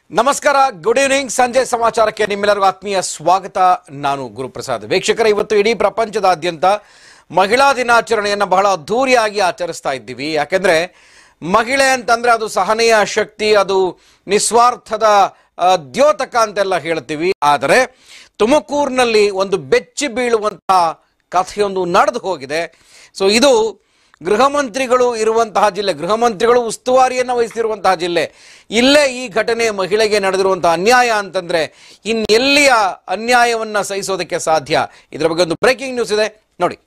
ನಮಸ್ಕಾರ good evening ಸಂಜೆ ಸಮಾಚಾರಕ್ಕೆ ನಿಮ್ಮೆಲ್ಲರಿಗೂ ಆತ್ಮೀಯ ಸ್ವಾಗತ ನಾನು ಗುರುಪ್ರಸಾದ್ ವೀಕ್ಷಕರ ಇವತ್ತು ಇಡೀ ಪ್ರಪಂಚದಾದ್ಯಂತ ಮಹಿಳಾ ದಿನಾಚರಣೆಯನ್ನು ಬಹಳ ಅದ್ಧೂರಿಯಾಗಿ ಆಚರಿಸ್ತಾ ಇದ್ದೀವಿ ಯಾಕೆಂದ್ರೆ ಮಹಿಳೆ ಅಂತಂದ್ರೆ ಅದು ಸಹನೆಯ ಶಕ್ತಿ ಅದು ನಿಸ್ವಾರ್ಥದ ಆ, ದ್ಯೋತಕ ಅಂತೆಲ್ಲ ಹೇಳ್ತೀವಿ ಆದರೆ ತುಮಕೂರಿನಲ್ಲಿ ಒಂದು ಬೆಚ್ಚಿ ಬೀಳುವಂತಹ ಕಥೆಯೊಂದು ನಡೆದು ಹೋಗಿದೆ ಸೊ ಇದು ಗೃಹ ಮಂತ್ರಿಗಳು ಇರುವಂತಹ ಜಿಲ್ಲೆ ಗೃಹ ಮಂತ್ರಿಗಳು ಉಸ್ತುವಾರಿಯನ್ನು ವಹಿಸಿರುವಂತಹ ಜಿಲ್ಲೆ ಇಲ್ಲೇ ಈ ಘಟನೆ ಮಹಿಳೆಗೆ ನಡೆದಿರುವಂತಹ ಅನ್ಯಾಯ ಅಂತಂದ್ರೆ ಇನ್ನೆಲ್ಲಿಯ ಅನ್ಯಾಯವನ್ನ ಸಹಿಸೋದಕ್ಕೆ ಸಾಧ್ಯ ಇದರ ಬಗ್ಗೆ ಒಂದು ಬ್ರೇಕಿಂಗ್ ನ್ಯೂಸ್ ಇದೆ ನೋಡಿ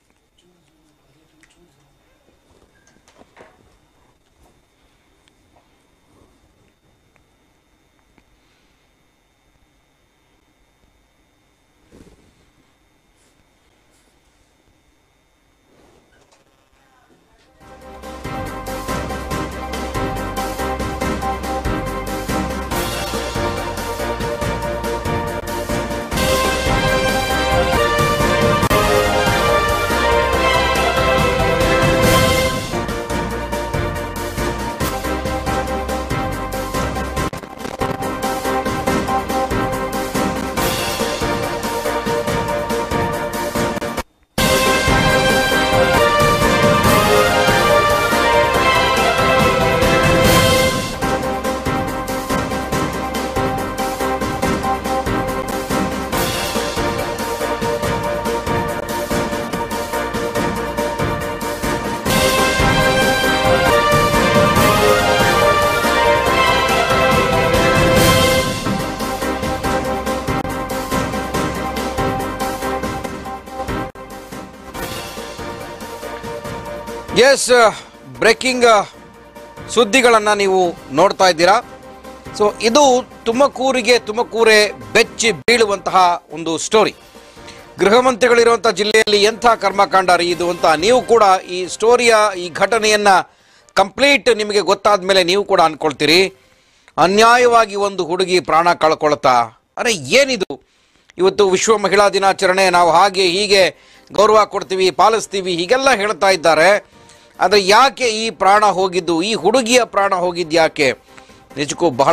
ಎಸ್ ಬ್ರೇಕಿಂಗ್ ಸುದ್ದಿಗಳನ್ನು ನೀವು ನೋಡ್ತಾ ಇದ್ದೀರಾ ಸೊ ಇದು ತುಮಕೂರಿಗೆ ತುಮಕೂರೇ ಬೆಚ್ಚಿ ಬೀಳುವಂತಹ ಒಂದು ಸ್ಟೋರಿ ಗೃಹ ಮಂತ್ರಿಗಳಿರುವಂಥ ಜಿಲ್ಲೆಯಲ್ಲಿ ಎಂಥ ಕರ್ಮಕಾಂಡ ರೀ ಇದು ಅಂತ ನೀವು ಕೂಡ ಈ ಸ್ಟೋರಿಯ ಈ ಘಟನೆಯನ್ನ ಕಂಪ್ಲೀಟ್ ನಿಮಗೆ ಗೊತ್ತಾದ ಮೇಲೆ ನೀವು ಕೂಡ ಅನ್ಕೊಳ್ತೀರಿ ಅನ್ಯಾಯವಾಗಿ ಒಂದು ಹುಡುಗಿ ಪ್ರಾಣ ಕಳ್ಕೊಳ್ತಾ ಅರೆ ಏನಿದು ಇವತ್ತು ವಿಶ್ವ ಮಹಿಳಾ ದಿನಾಚರಣೆ ನಾವು ಹಾಗೆ ಹೀಗೆ ಗೌರವ ಕೊಡ್ತೀವಿ ಪಾಲಿಸ್ತೀವಿ ಹೀಗೆಲ್ಲ ಹೇಳ್ತಾ ಇದ್ದಾರೆ ಆದರೆ ಯಾಕೆ ಈ ಪ್ರಾಣ ಹೋಗಿದ್ದು ಈ ಹುಡುಗಿಯ ಪ್ರಾಣ ಹೋಗಿದ್ದು ಯಾಕೆ ನಿಜಕ್ಕೂ ಬಹಳ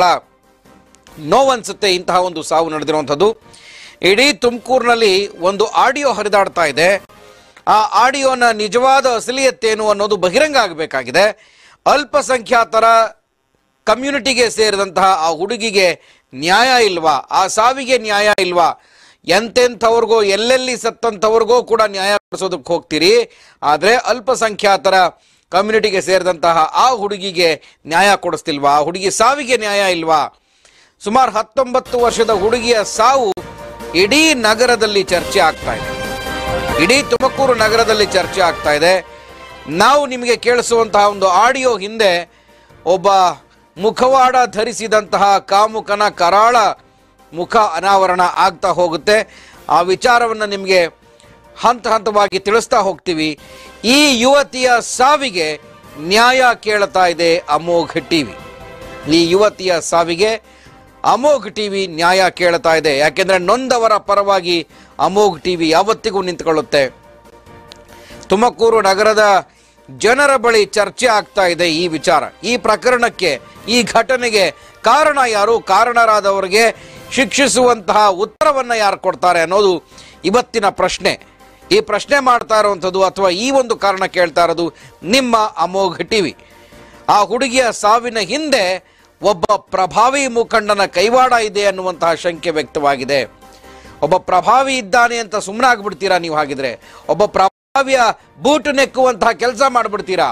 ನೋವನ್ಸುತ್ತೆ ಇಂತಹ ಒಂದು ಸಾವು ನಡೆದಿರುವಂಥದ್ದು ಇಡೀ ತುಮಕೂರಿನಲ್ಲಿ ಒಂದು ಆಡಿಯೋ ಹರಿದಾಡ್ತಾ ಇದೆ ಆ ಆಡಿಯೋನ ನಿಜವಾದ ಅಸಲಿಯತ್ತೇನು ಅನ್ನೋದು ಬಹಿರಂಗ ಆಗಬೇಕಾಗಿದೆ ಅಲ್ಪಸಂಖ್ಯಾತರ ಕಮ್ಯುನಿಟಿಗೆ ಸೇರಿದಂತಹ ಆ ಹುಡುಗಿಗೆ ನ್ಯಾಯ ಇಲ್ವಾ ಆ ಸಾವಿಗೆ ನ್ಯಾಯ ಇಲ್ವಾ ಎಂತೆಂಥವ್ರಿಗೋ ಎಲ್ಲೆಲ್ಲಿ ಸತ್ತಂಥವ್ರಿಗೋ ಕೂಡ ನ್ಯಾಯ ಕೊಡಿಸೋದಕ್ಕೆ ಹೋಗ್ತೀರಿ ಆದರೆ ಅಲ್ಪಸಂಖ್ಯಾತರ ಕಮ್ಯುನಿಟಿಗೆ ಸೇರಿದಂತಹ ಆ ಹುಡುಗಿಗೆ ನ್ಯಾಯ ಕೊಡಿಸ್ತಿಲ್ವಾ ಆ ಹುಡುಗಿ ಸಾವಿಗೆ ನ್ಯಾಯ ಇಲ್ವಾ ಸುಮಾರು ಹತ್ತೊಂಬತ್ತು ವರ್ಷದ ಹುಡುಗಿಯ ಸಾವು ಇಡೀ ನಗರದಲ್ಲಿ ಚರ್ಚೆ ಆಗ್ತಾ ಇದೆ ಇಡೀ ತುಮಕೂರು ನಗರದಲ್ಲಿ ಚರ್ಚೆ ಆಗ್ತಾ ಇದೆ ನಾವು ನಿಮಗೆ ಕೇಳಿಸುವಂತಹ ಒಂದು ಆಡಿಯೋ ಹಿಂದೆ ಒಬ್ಬ ಮುಖವಾಡ ಧರಿಸಿದಂತಹ ಕಾಮುಕನ ಕರಾಳ ಮುಖ ಅನಾವರಣ ಆಗ್ತಾ ಹೋಗುತ್ತೆ ಆ ವಿಚಾರವನ್ನು ನಿಮಗೆ ಹಂತ ಹಂತವಾಗಿ ತಿಳಿಸ್ತಾ ಹೋಗ್ತೀವಿ ಈ ಯುವತಿಯ ಸಾವಿಗೆ ನ್ಯಾಯ ಕೇಳ್ತಾ ಇದೆ ಅಮೋಘ್ ಟಿವಿ ಈ ಯುವತಿಯ ಸಾವಿಗೆ ಅಮೋಘ್ ಟಿವಿ ನ್ಯಾಯ ಕೇಳ್ತಾ ಇದೆ ಯಾಕೆಂದ್ರೆ ನೊಂದವರ ಪರವಾಗಿ ಅಮೋಘ್ ಟಿವಿ ಯಾವತ್ತಿಗೂ ನಿಂತ್ಕೊಳ್ಳುತ್ತೆ ತುಮಕೂರು ನಗರದ ಜನರ ಬಳಿ ಚರ್ಚೆ ಆಗ್ತಾ ಇದೆ ಈ ವಿಚಾರ ಈ ಪ್ರಕರಣಕ್ಕೆ ಈ ಘಟನೆಗೆ ಕಾರಣ ಯಾರು ಕಾರಣರಾದವರಿಗೆ ಶಿಕ್ಷಿಸುವಂತಹ ಉತ್ತರವನ್ನ ಯಾರು ಕೊಡ್ತಾರೆ ಅನ್ನೋದು ಇವತ್ತಿನ ಪ್ರಶ್ನೆ ಈ ಪ್ರಶ್ನೆ ಮಾಡ್ತಾ ಇರುವಂಥದ್ದು ಅಥವಾ ಈ ಒಂದು ಕಾರಣ ಕೇಳ್ತಾ ಇರೋದು ನಿಮ್ಮ ಅಮೋಘ್ ಟಿವಿ ಆ ಹುಡುಗಿಯ ಸಾವಿನ ಹಿಂದೆ ಒಬ್ಬ ಪ್ರಭಾವಿ ಮುಖಂಡನ ಕೈವಾಡ ಇದೆ ಅನ್ನುವಂತಹ ಶಂಕೆ ವ್ಯಕ್ತವಾಗಿದೆ ಒಬ್ಬ ಪ್ರಭಾವಿ ಇದ್ದಾನೆ ಅಂತ ಸುಮ್ಮನೆ ಆಗ್ಬಿಡ್ತೀರಾ ನೀವು ಹಾಗಿದ್ರೆ ಒಬ್ಬ ಪ್ರಭಾವಿಯ ಬೂಟು ನೆಕ್ಕುವಂತಹ ಕೆಲಸ ಮಾಡ್ಬಿಡ್ತೀರಾ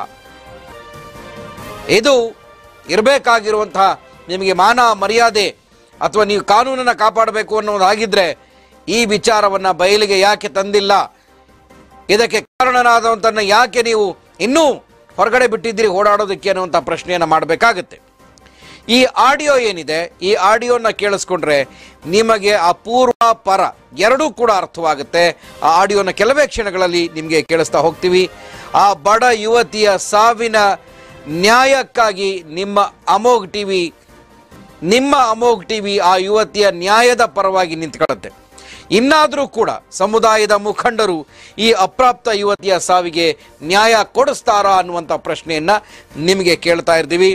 ಇದು ಇರಬೇಕಾಗಿರುವಂತಹ ನಿಮಗೆ ಮಾನ ಮರ್ಯಾದೆ ಅಥವಾ ನೀವು ಕಾನೂನನ್ನ ಕಾಪಾಡಬೇಕು ಅನ್ನೋದಾಗಿದ್ರೆ ಈ ವಿಚಾರವನ್ನ ಬಯಲಿಗೆ ಯಾಕೆ ತಂದಿಲ್ಲ ಇದಕ್ಕೆ ಕಾರಣನಾದವಂತನ್ನ ಯಾಕೆ ನೀವು ಇನ್ನೂ ಹೊರಗಡೆ ಬಿಟ್ಟಿದ್ದೀರಿ ಓಡಾಡೋದಕ್ಕೆ ಅನ್ನುವಂಥ ಪ್ರಶ್ನೆಯನ್ನು ಮಾಡಬೇಕಾಗುತ್ತೆ ಈ ಆಡಿಯೋ ಏನಿದೆ ಈ ಆಡಿಯೋನ ಕೇಳಿಸ್ಕೊಂಡ್ರೆ ನಿಮಗೆ ಅಪೂರ್ವ ಪರ ಎರಡೂ ಕೂಡ ಅರ್ಥವಾಗುತ್ತೆ ಆ ಆಡಿಯೋನ ಕೆಲವೇ ಕ್ಷಣಗಳಲ್ಲಿ ನಿಮಗೆ ಕೇಳಿಸ್ತಾ ಹೋಗ್ತೀವಿ ಆ ಬಡ ಯುವತಿಯ ಸಾವಿನ ನ್ಯಾಯಕ್ಕಾಗಿ ನಿಮ್ಮ ಅಮೋಘ್ ಟಿವಿ ನಿಮ್ಮ ಅಮೋಘ್ ಟಿವಿ ಆ ಯುವತಿಯ ನ್ಯಾಯದ ಪರವಾಗಿ ನಿಂತ್ಕೊಳ್ಳುತ್ತೆ ಇನ್ನಾದರೂ ಕೂಡ ಸಮುದಾಯದ ಮುಖಂಡರು ಈ ಅಪ್ರಾಪ್ತ ಯುವತಿಯ ಸಾವಿಗೆ ನ್ಯಾಯ ಕೊಡಿಸ್ತಾರಾ ಅನ್ನುವಂಥ ಪ್ರಶ್ನೆಯನ್ನ ನಿಮಗೆ ಕೇಳ್ತಾ ಇರ್ತೀವಿ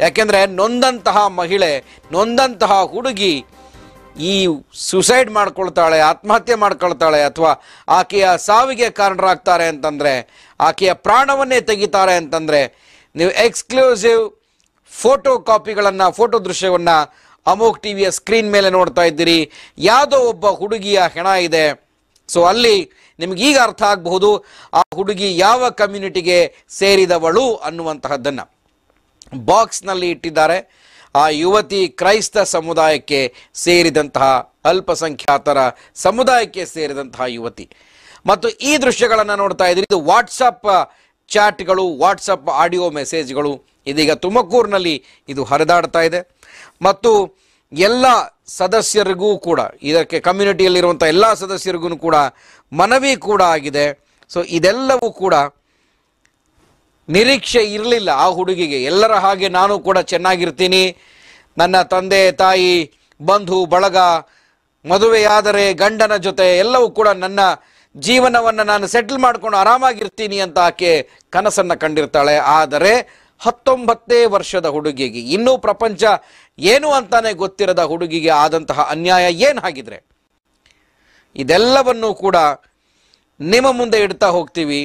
ಯಾಕೆಂದ್ರೆ ನೊಂದಂತಹ ಮಹಿಳೆ ನೊಂದಂತಹ ಹುಡುಗಿ ಈ ಸುಸೈಡ್ ಮಾಡ್ಕೊಳ್ತಾಳೆ ಆತ್ಮಹತ್ಯೆ ಮಾಡ್ಕೊಳ್ತಾಳೆ ಅಥವಾ ಆಕೆಯ ಸಾವಿಗೆ ಕಾರಣರಾಗ್ತಾರೆ ಅಂತಂದ್ರೆ ಆಕೆಯ ಪ್ರಾಣವನ್ನೇ ತೆಗಿತಾರೆ ಅಂತಂದ್ರೆ ನೀವು ಎಕ್ಸ್ಕ್ಲೂಸಿವ್ ಫೋಟೋ ಕಾಪಿಗಳನ್ನು ಫೋಟೋ ದೃಶ್ಯವನ್ನು ಅಮೋಕ್ ಟಿವಿಯ ಸ್ಕ್ರೀನ್ ಮೇಲೆ ನೋಡ್ತಾ ಇದ್ದೀರಿ ಯಾವುದೋ ಒಬ್ಬ ಹುಡುಗಿಯ ಹೆಣ ಇದೆ ಸೊ ಅಲ್ಲಿ ನಿಮ್ಗೆ ಈಗ ಅರ್ಥ ಆಗಬಹುದು ಆ ಹುಡುಗಿ ಯಾವ ಕಮ್ಯುನಿಟಿಗೆ ಸೇರಿದವಳು ಅನ್ನುವಂತಹದ್ದನ್ನು ಬಾಕ್ಸ್ನಲ್ಲಿ ಇಟ್ಟಿದ್ದಾರೆ ಆ ಯುವತಿ ಕ್ರೈಸ್ತ ಸಮುದಾಯಕ್ಕೆ ಸೇರಿದಂತಹ ಅಲ್ಪಸಂಖ್ಯಾತರ ಸಮುದಾಯಕ್ಕೆ ಸೇರಿದಂತಹ ಯುವತಿ ಮತ್ತು ಈ ದೃಶ್ಯಗಳನ್ನು ನೋಡ್ತಾ ಇದ್ದೀರಿ ಇದು ವಾಟ್ಸಪ್ ಚಾಟ್ಗಳು ವಾಟ್ಸಪ್ ಆಡಿಯೋ ಮೆಸೇಜ್ಗಳು ಇದೀಗ ತುಮಕೂರಿನಲ್ಲಿ ಇದು ಹರಿದಾಡ್ತಾ ಇದೆ ಮತ್ತು ಎಲ್ಲ ಸದಸ್ಯರಿಗೂ ಕೂಡ ಇದಕ್ಕೆ ಕಮ್ಯುನಿಟಿಯಲ್ಲಿರುವಂಥ ಎಲ್ಲ ಸದಸ್ಯರಿಗೂ ಕೂಡ ಮನವಿ ಕೂಡ ಆಗಿದೆ ಸೊ ಇದೆಲ್ಲವೂ ಕೂಡ ನಿರೀಕ್ಷೆ ಇರಲಿಲ್ಲ ಆ ಹುಡುಗಿಗೆ ಎಲ್ಲರ ಹಾಗೆ ನಾನು ಕೂಡ ಚೆನ್ನಾಗಿರ್ತೀನಿ ನನ್ನ ತಂದೆ ತಾಯಿ ಬಂಧು ಬಳಗ ಮದುವೆಯಾದರೆ ಗಂಡನ ಜೊತೆ ಎಲ್ಲವೂ ಕೂಡ ನನ್ನ ಜೀವನವನ್ನು ನಾನು ಸೆಟ್ಲ್ ಮಾಡ್ಕೊಂಡು ಆರಾಮಾಗಿರ್ತೀನಿ ಅಂತ ಆಕೆ ಕನಸನ್ನು ಕಂಡಿರ್ತಾಳೆ ಆದರೆ ಹತ್ತೊಂಬತ್ತೇ ವರ್ಷದ ಹುಡುಗಿಗೆ ಇನ್ನೂ ಪ್ರಪಂಚ ಏನು ಅಂತಾನೆ ಗೊತ್ತಿರದ ಹುಡುಗಿಗೆ ಆದಂತಹ ಅನ್ಯಾಯ ಏನು ಹಾಗಿದ್ರೆ ಇದೆಲ್ಲವನ್ನೂ ಕೂಡ ನಿಮ್ಮ ಮುಂದೆ ಇಡ್ತಾ ಹೋಗ್ತೀವಿ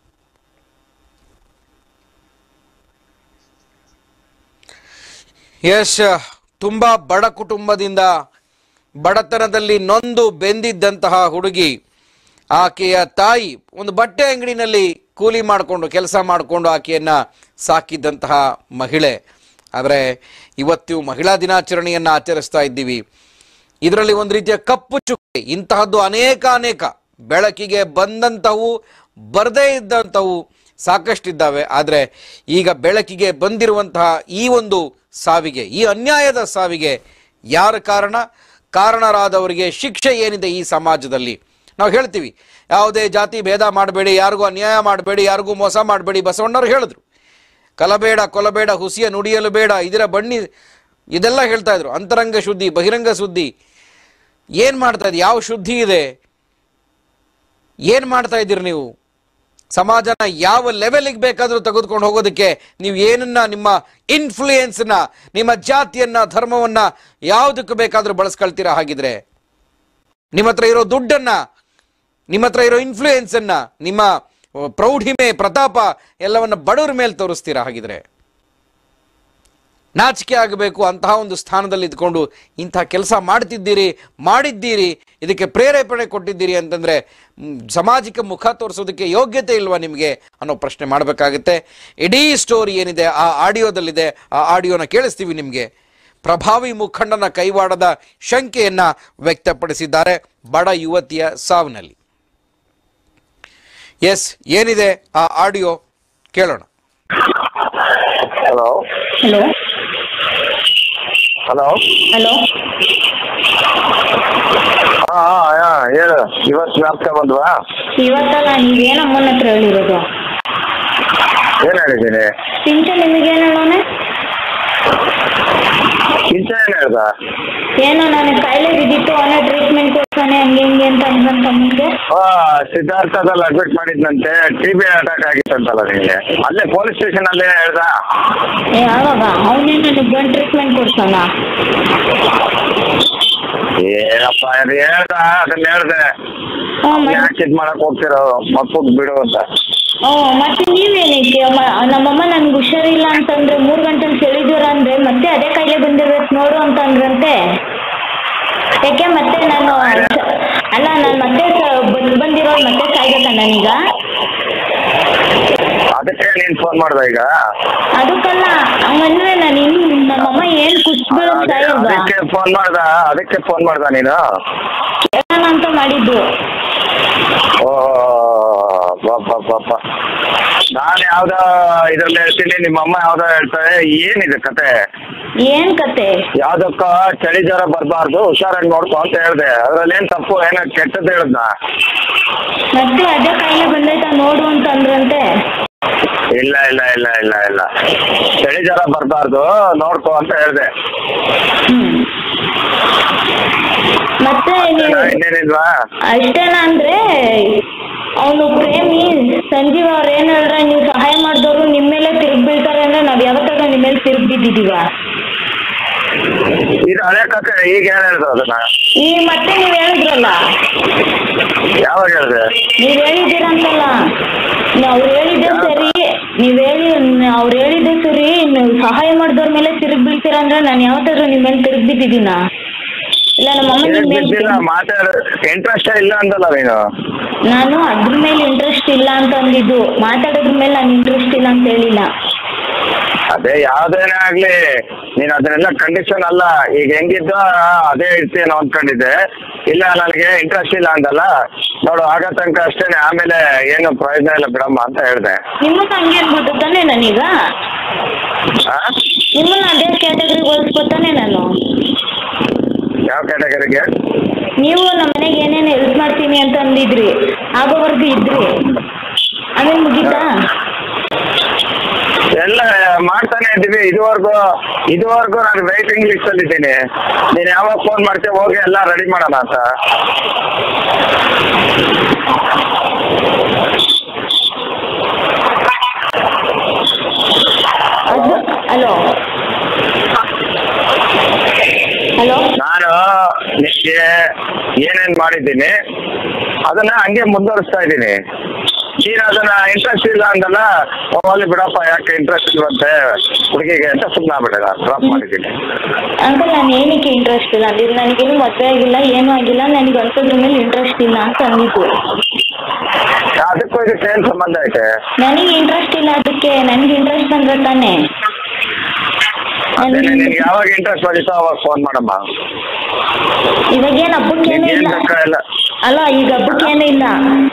ಯಶ್ ತುಂಬ ಬಡ ಕುಟುಂಬದಿಂದ ಬಡತನದಲ್ಲಿ ನೊಂದು ಬೆಂದಿದ್ದಂತಹ ಹುಡುಗಿ ಆಕೆಯ ತಾಯಿ ಒಂದು ಬಟ್ಟೆ ಅಂಗಡಿನಲ್ಲಿ ಕೂಲಿ ಮಾಡಿಕೊಂಡು ಕೆಲಸ ಮಾಡಿಕೊಂಡು ಆಕೆಯನ್ನು ಸಾಕಿದ್ದಂತಹ ಮಹಿಳೆ ಆದರೆ ಇವತ್ತು ಮಹಿಳಾ ದಿನಾಚರಣೆಯನ್ನು ಆಚರಿಸ್ತಾ ಇದ್ದೀವಿ ಇದರಲ್ಲಿ ಒಂದು ರೀತಿಯ ಕಪ್ಪು ಚುಕ್ಕೆ ಇಂತಹದ್ದು ಅನೇಕ ಅನೇಕ ಬೆಳಕಿಗೆ ಬಂದಂಥವು ಬರದೇ ಇದ್ದಂಥವು ಸಾಕಷ್ಟಿದ್ದಾವೆ ಆದರೆ ಈಗ ಬೆಳಕಿಗೆ ಬಂದಿರುವಂತಹ ಈ ಒಂದು ಸಾವಿಗೆ ಈ ಅನ್ಯಾಯದ ಸಾವಿಗೆ ಯಾರ ಕಾರಣ ಕಾರಣರಾದವರಿಗೆ ಶಿಕ್ಷೆ ಏನಿದೆ ಈ ಸಮಾಜದಲ್ಲಿ ನಾವು ಹೇಳ್ತೀವಿ ಯಾವುದೇ ಜಾತಿ ಭೇದ ಮಾಡಬೇಡಿ ಯಾರಿಗೂ ಅನ್ಯಾಯ ಮಾಡಬೇಡಿ ಯಾರಿಗೂ ಮೋಸ ಮಾಡಬೇಡಿ ಬಸವಣ್ಣವ್ರು ಹೇಳಿದ್ರು ಕಲಬೇಡ ಕೊಲಬೇಡ ಹುಸಿಯ ನುಡಿಯಲು ಬೇಡ ಇದರ ಬಣ್ಣಿ ಇದೆಲ್ಲ ಹೇಳ್ತಾ ಇದ್ರು ಅಂತರಂಗ ಶುದ್ಧಿ ಬಹಿರಂಗ ಶುದ್ಧಿ ಏನು ಮಾಡ್ತಾ ಇದ್ದೀರಿ ಯಾವ ಶುದ್ಧಿ ಇದೆ ಏನು ಮಾಡ್ತಾ ಇದ್ದೀರಿ ನೀವು ಸಮಾಜನ ಯಾವ ಲೆವೆಲಿಗೆ ಬೇಕಾದರೂ ತೆಗೆದುಕೊಂಡು ಹೋಗೋದಕ್ಕೆ ನೀವು ಏನನ್ನ ನಿಮ್ಮ ಇನ್ಫ್ಲೂಯೆನ್ಸ್ನ ನಿಮ್ಮ ಜಾತಿಯನ್ನ ಧರ್ಮವನ್ನ ಯಾವುದಕ್ಕೆ ಬೇಕಾದರೂ ಬಳಸ್ಕೊಳ್ತೀರಾ ಹಾಗಿದ್ರೆ ನಿಮ್ಮ ಹತ್ರ ಇರೋ ದುಡ್ಡನ್ನ ನಿಮ್ಮ ಹತ್ರ ಇರೋ ಇನ್ಫ್ಲೂಯೆನ್ಸ್ ಅನ್ನ ನಿಮ್ಮ ಪ್ರೌಢಿಮೆ ಪ್ರತಾಪ ಎಲ್ಲವನ್ನ ಬಡವರ ಮೇಲೆ ತೋರಿಸ್ತೀರಾ ಹಾಗಿದ್ರೆ ನಾಚಿಕೆ ಆಗಬೇಕು ಅಂತಹ ಒಂದು ಸ್ಥಾನದಲ್ಲಿ ಇದ್ಕೊಂಡು ಇಂಥ ಕೆಲಸ ಮಾಡ್ತಿದ್ದೀರಿ ಮಾಡಿದ್ದೀರಿ ಇದಕ್ಕೆ ಪ್ರೇರೇಪಣೆ ಕೊಟ್ಟಿದ್ದೀರಿ ಅಂತಂದ್ರೆ ಮ್, ಸಮಾಜಕ್ಕೆ ಮುಖ ತೋರಿಸೋದಕ್ಕೆ ಯೋಗ್ಯತೆ ಇಲ್ವಾ ನಿಮಗೆ ಅನ್ನೋ ಪ್ರಶ್ನೆ ಮಾಡಬೇಕಾಗುತ್ತೆ ಇಡೀ ಸ್ಟೋರಿ ಏನಿದೆ ಆ ಆಡಿಯೋದಲ್ಲಿದೆ ಆ ಆಡಿಯೋನ ಕೇಳಿಸ್ತೀವಿ ನಿಮಗೆ ಪ್ರಭಾವಿ ಮುಖಂಡನ ಕೈವಾಡದ ಶಂಕೆಯನ್ನ ವ್ಯಕ್ತಪಡಿಸಿದ್ದಾರೆ ಬಡ ಯುವತಿಯ ಸಾವಿನಲ್ಲಿ ಎಸ್ ಏನಿದೆ ಆ ಆಡಿಯೋ ಕೇಳೋಣ ಹಲೋ ಹಲೋ ಹಲೋ ಹಲೋ ಹಾ ಹಾ ಹೇಳು ಇವತ್ತು ಜ್ಞಾಪಕ ಬಂದ್ವಾ ಇವತ್ತಲ್ಲ ನೀವೇನು ಅಮ್ಮನ ಹತ್ರ ಹೇಳಿರೋದು ಏನ್ ಹೇಳಿದ್ದೀನಿ ಚಿಂಚ ನಿಮಗೇನು ಹೇಳೋಣ ಇಂಚ ಏನ್ ಹೇಳ್ದ ಏನೋ ನನಗೆ ಕಾಯಿಲೆ ಬಿದ್ದಿತ್ತು ಅವನೇ ಟ್ರೀಟ್ಮೆಂಟ್ ಕೊಡ್ತಾನೆ ಹಂಗೆ ಹಿಂಗೆ ಅಂತ ಅನ್ಕೊಂತ ಮುಂದೆ ಆ ಸಿದ್ಧಾರ್ಥದಲ್ಲಿ ಅಡ್ಮಿಟ್ ಮಾಡಿದ್ನಂತೆ ಟಿ ಬಿ ಅಟ್ಯಾಕ್ ಆಗಿತ್ತಂತಲ್ಲ ನಿಮಗೆ ಅಲ್ಲೇ ಪೊಲೀಸ್ ಸ್ಟೇಷನ್ ಅಲ್ಲೇ ಹೇಳ್ದ ಏ ಯಾವಾಗ ಅವನೇ ನನಗೆ ಬಂದು ಟ್ರೀಟ್ಮೆಂಟ್ ಕೊಡ್ತಾನ ಏನಪ್ಪ ಅದು ಹೇಳ್ದ ಅದನ್ನ ಹೇಳ್ದೆ ಹ್ಞೂ ಮತ್ತೆ ಯಾಕೆ ಇದ್ ಮಾಡಕ್ ಹೋಗ್ತಿರೋ ಮಕ್ಕಳು ಬಿಡು ಅಂತ ಹ್ಞೂ ಮತ್ತೆ ನೀವೇನಕ್ಕೆ ಮ- ನಮ್ಮಮ್ಮ ನನ್ಗೆ ಹುಷಾರಿಲ್ಲ ಅಂತಂದ್ರೆ ಮೂರು ಗಂಟೆಲಿ ಚಳಿ ಜ್ವರ ಅಂದ್ರೆ ಮತ್ತೆ ಅದೇ ಕಾಯಿಲೆ ಬಂದಿರ್ಬೇಕು ನೋಡು ಅಂತ ಅಂದ್ರಂತೆ ಯಾಕೆ ಮತ್ತೆ ನಾನು ಅಲ್ಲ ನಾನು ಮತ್ತೆ ಸ- ಬಂದ್ ಬಂದಿರೋದು ಮತ್ತೆ ಸಾಯ್ಬೇಕಾ ನಾನೀಗ ಅದಕ್ಕೆ ನೀನ್ ಫೋನ್ ಮಾಡ್ದ ಈಗ ಅದಕ್ಕಲ್ಲ ಹಂಗಂದ್ರೆ ನಾನು ಇನ್ನು ನಮ್ಮಮ್ಮ ಏನ್ ಕುಸ್ಬಿಡೋ ಸಾಯಲ್ವಾ ಅದಕ್ಕೆ ಫೋನ್ ಮಾಡ್ದ ಅದಕ್ಕೆ ಫೋನ್ ಮಾಡ್ದ ನೀನು ಕೇಳೋಣ ಅಂತ ಮಾಡಿದ್ದು ಓ ಪಾಪ ಪಾಪ ನಾನು ಯಾವ್ದೋ ಇದ್ರಲ್ಲಿ ಹೇಳ್ತೀನಿ ನಿಮ್ಮ ಅಮ್ಮ ಯಾವ್ದೋ ಹೇಳ್ತಾರೆ ಏನಿದೆ ಕತೆ ಏನ್ ಕತೆ ಯಾವ್ದಕ್ಕ ಚಳಿ ಜ್ವರ ಬರಬಾರ್ದು ಹುಷಾರಾಗಿ ನೋಡ್ಕೊ ಅಂತ ಹೇಳ್ದೆ ಅದ್ರಲ್ಲಿ ಏನ್ ತಪ್ಪು ಏನ ಕೆಟ್ಟದ್ದು ಹೇಳ್ದ ಮತ್ತೆ ಅದೇ ಕಾಯಿಲೆ ಬಂದೈತಾ ನೋಡು ಅಂತ ಅಂದ್ರಂತೆ ಇಲ್ಲ ಇಲ್ಲ ಇಲ್ಲ ಇಲ್ಲ ಇಲ್ಲ ಚಳಿ ಜ್ವರ ಬರಬಾರ್ದು ನೋಡ್ಕೊ ಅಂತ ಹೇಳ್ದೆ ಹ್ಮ್ ಮತ್ತೆ ನೀವು ಇನ್ನೇನಿಲ್ವಾ ಅಷ್ಟೇನಾ ಅಂದ್ರೆ ಅವನು ಪ್ರೇಮಿ ಸಂಜೀವ್ ಅವ್ರು ಏನ್ ಹೇಳ್ರೆ ನೀವು ಸಹಾಯ ಮಾಡಿದವರು ನಿಮ್ಮ ಮೇಲೆ ತಿರುಗಿ ಬೀಳ್ತಾರೆ ಅಂದ್ರೆ ನಾವ್ ಯಾವತ್ತಾಗ ನಿಮ್ಮ ಮೇಲೆ ತಿರುಗಿ ಬಿದ್ದಿದ್ವಿ ಬಿದ್ದಿದೀವ ಇದು ಹಳೆ ಕಥೆ ಈಗ ಏನ್ ಹೇಳಿದ್ರು ಅದನ್ನ ಈಗ ಮತ್ತೆ ನೀವ್ ಹೇಳಿದ್ರಲ್ಲ ಯಾವಾಗ ಹೇಳಿದೆ ನೀವ್ ಹೇಳಿದ್ದೀರಂತಲ್ಲ ಅವ್ರು ಹೇಳಿದ್ದೆ ಸರಿ ನೀವ್ ಹೇಳಿ ಅವ್ರು ಹೇಳಿದ್ದೆ ಸರಿ ನೀವು ಸಹಾಯ ಮಾಡಿದವ್ರ ಮೇಲೆ ತಿರುಗಿ ಬೀಳ್ತೀರ ಅಂದ್ರೆ ನಾನು ಯಾವತ್ತಾದ್ರೂ ನಿಮ್ ಮೇಲೆ ತಿರುಗಿ ಬಿದ್ದಿದ್ದೀನ ಇಲ್ಲ ನಮ್ಮ ಅಮ್ಮ ನಿಮ್ ಮೇಲೆ ಬಿದ್ದಿಲ್ಲ ಮಾತಾಡ ಇಂಟ್ರೆಸ್ಟ್ ಇಲ್ಲ ಅಂತಲ್ಲ ನೀನು ನಾನು ಅದ್ರ ಮೇಲೆ ಇಂಟ್ರೆಸ್ಟ್ ಇಲ್ಲ ಅಂತ ಅಂದಿದ್ದು ಮಾತಾಡೋದ್ರ ಮೇಲೆ ನಾನು ಇಂಟ್ರೆಸ್ಟ್ ಇಲ್ಲ ಅಂತ ಹೇಳಿಲ್ಲ ಅದೇ ಯಾವ್ದೇನೇ ಆಗ್ಲಿ ನೀನ್ ಅದನ್ನೆಲ್ಲ ಕಂಡೀಷನ್ ಅಲ್ಲ ಈಗ ಹೆಂಗಿದ್ದೋ ಅದೇ ಇರ್ತೀನೋ ಅಂದ್ಕೊಂಡಿದ್ದೆ ಇಲ್ಲ ನನಗೆ ಇಂಟ್ರೆಸ್ಟ್ ಇಲ್ಲ ಅಂತಲ್ಲ ನೋಡು ಆಗ ತನಕ ಅಷ್ಟೇನೆ ಆಮೇಲೆ ಏನು ಪ್ರಯೋಜನ ಇಲ್ಲ ಬಿಡಮ್ಮ ಅಂತ ಹೇಳ್ದೆ ನಿಮ್ಮನ್ನ ಹಂಗೆ ಅನ್ಬಿಟ್ಟು ತಾನೇ ನಾನೀಗ ಆ? ನಿಮ್ಮನ್ನ ಅದೇ ಕ್ಯಾಟಗರಿಗೆ ಹೋಲಿಸ್ಕೊತಾನೆ ನಾನು ಯಾವ ಕ್ಯಾಟಗರಿಗೆ ನೀವು ನಮ್ಮ ಮನೆಗೆ ಏನೇನು ಹೆಲ್ಪ್ ಮಾಡ್ತೀನಿ ಅಂತ ಅಂದಿದ್ರಿ ಆಗೋವರೆಗೂ ಇದ್ರಿ ಆಮೇಲೆ ಮುಗೀತಾ ಎಲ್ಲ ಮಾಡ್ತಾನೆ ಇದ್ದೀವಿ ಇದುವರೆಗೂ ಇದುವರೆಗೂ ನಾನು ವೇಟಿಂಗ್ ಲಿಸ್ಟ್ ಅಲ್ಲಿ ಇದ್ದೀನಿ ನೀನ್ ಯಾವಾಗ ಫೋನ್ ಮಾಡ್ತೀಯ ಹೋಗಿ ಎಲ್ಲ ರೆಡಿ ಮಾಡೋಣ ಅಂತ ಅದು ಹಲೋ ಹಲೋ ನಾನು ನಿಮಗೆ ಏನೇನ್ ಮಾಡಿದ್ದೀನಿ ಅದನ್ನ ಹಂಗೆ ಮುಂದುವರಿಸ್ತಾ ಇದ್ದೀನಿ ನೀನು ಅದನ್ನ ಇಂಟ್ರೆಸ್ಟ್ ಇಲ್ಲ ಅಂದಲ್ಲ ಓ, ಅಲ್ಲಿ ಬಿಡಪ್ಪ ಯಾಕೆ ಇಂಟ್ರೆಸ್ಟ್ ಇಲ್ವಂತೆ ಹುಡುಗಿಗೆ ಅಂತ ಸುಮ್ಮನೆ ಆಗ್ಬಿಟ್ಟಿಲ್ಲ ಡ್ರಾಪ್ ಮಾಡಿದ್ದೀನಿ ಅಂಕಲ್ ನಾನು ಏನಕ್ಕೆ ಇಂಟ್ರೆಸ್ಟ್ ಇಲ್ಲ ಅಂದಿದ್ದು ನನಗೇನು ಮದುವೆ ಆಗಿಲ್ಲ ಏನೂ ಆಗಿಲ್ಲ ನನಗೆ ಅಂಥದ್ರ ಮೇಲೆ ಇಂಟ್ರೆಸ್ಟ್ ಇಲ್ಲ ಅಂತ ಅಂದಿದ್ದು ಅದಕ್ಕೂ ಇದಕ್ಕೆ ಏನ್ ಸಂಬಂಧ ಐತೆ ನನಗೆ ಇಂಟ್ರೆಸ್ಟ್ ಇಲ್ಲ ಅದಕ್ಕೆ ನನಗೆ ಇಂಟ್ರೆಸ್ಟ್ ಅಂದ್ರೆ ತಾನೇ ಅದೇನೆ ನನಗೆ ನಿನ್ಗೆ ಯಾವಾಗ ಇಂಟ್ರೆಸ್ಟ್ ಬರೀತೋ ಅವಾಗ ಫೋನ್ ಮಾಡಮ್ಮ ಇವಾಗ ಏನು ಹಬ್ಬಕ್ಕೇನೂ ನಿನ್ಗೆ ಏನ್ ಇಲ್ಲ ಬೇಕಾಗಿಲ್ಲ ಅಲ್ಲ ಈಗ ಹಬ್ಬಕ್ಕೇನೂ ಇಲ್ಲ